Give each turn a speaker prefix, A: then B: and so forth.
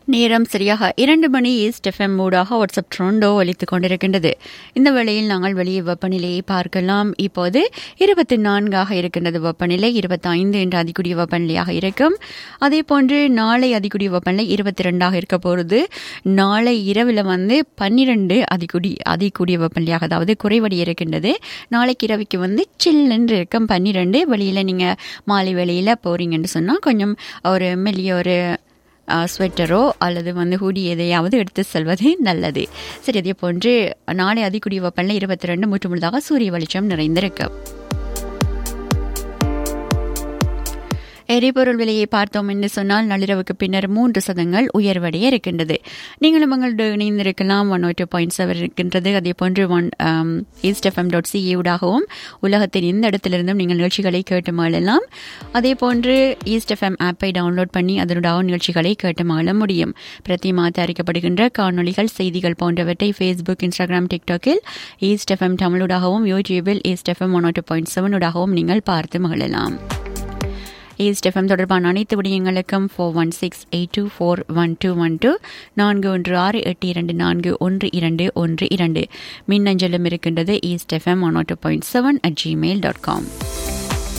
A: நேரம் சரியாக இரண்டு மணி ஈஸ்ட் எஃப்எம் மூடாக வாட்ஸ்அப் ட்ரோண்டோ ஒலித்துக் கொண்டிருக்கின்றது இந்த வேளையில் நாங்கள் வெளியே வெப்பநிலையை பார்க்கலாம் இப்போது இருபத்தி நான்காக இருக்கின்றது வெப்பநிலை இருபத்தைந்து என்ற அதிகூடிய வெப்பநிலையாக இருக்கும் அதே போன்று நாளை அதிகூடிய வெப்பநிலை இருபத்தி ரெண்டாக இருக்க போகிறது நாளை இரவில் வந்து பன்னிரண்டு அதிகுடி அதிகூடிய வெப்பநிலையாக அதாவது குறைவடி இருக்கின்றது நாளைக்கு இரவுக்கு வந்து சில்லுன்னு இருக்கும் பன்னிரெண்டு வெளியில் நீங்கள் மாலை வேளையில் போகிறீங்கன்னு சொன்னால் கொஞ்சம் ஒரு மெல்லிய ஒரு ஸ்வெட்டரோ அல்லது வந்து ஹூடி எதையாவது எடுத்து செல்வது நல்லது சரி அதே போன்று நாளை அதிகூடிய வெப்பநிலை இருபத்தி ரெண்டு முற்று முழுதாக சூரிய வெளிச்சம் நிறைந்திருக்கும் எரிபொருள் விலையை பார்த்தோம் என்று சொன்னால் நள்ளிரவுக்கு பின்னர் மூன்று சதங்கள் உயர்வடைய இருக்கின்றது நீங்களும் உங்களோட இணைந்திருக்கலாம் ஒன் டூ பாயிண்ட் செவன் இருக்கின்றது அதே போன்று one east FM dot C ஊடாகவும் உலகத்தின் எந்த இடத்திலிருந்தும் நீங்கள் நிகழ்ச்சிகளை கேட்டு மகிழலாம் அதே போன்று ஈஸ்ட் எஃப்எம் ஆப்பை டவுன்லோட் பண்ணி அதனுடைய நிகழ்ச்சிகளை கேட்டு மகிழ முடியும் பிரதிமா தயாரிக்கப்படுகின்ற காணொலிகள் செய்திகள் போன்றவற்றை ஃபேஸ்புக் இன்ஸ்டாகிராம் டிக்டாக்கில் ஈஸ்ட் எஃப்எம் தமிழுடாகவும் யூடியூபில் east FM one two point செவனுடாகவும் நீங்கள் பார்த்து மகிழலாம் ஈஸ்ட் எஃப்எம் தொடர்பான அனைத்து விடயங்களுக்கும் four one six eight two four one two one two நான்கு ஒன்று ஆறு எட்டு இரண்டு நான்கு ஒன்று இரண்டு ஒன்று இரண்டு மின்னஞ்சலும் இருக்கின்றது east FM one two point seven at Gmail dot com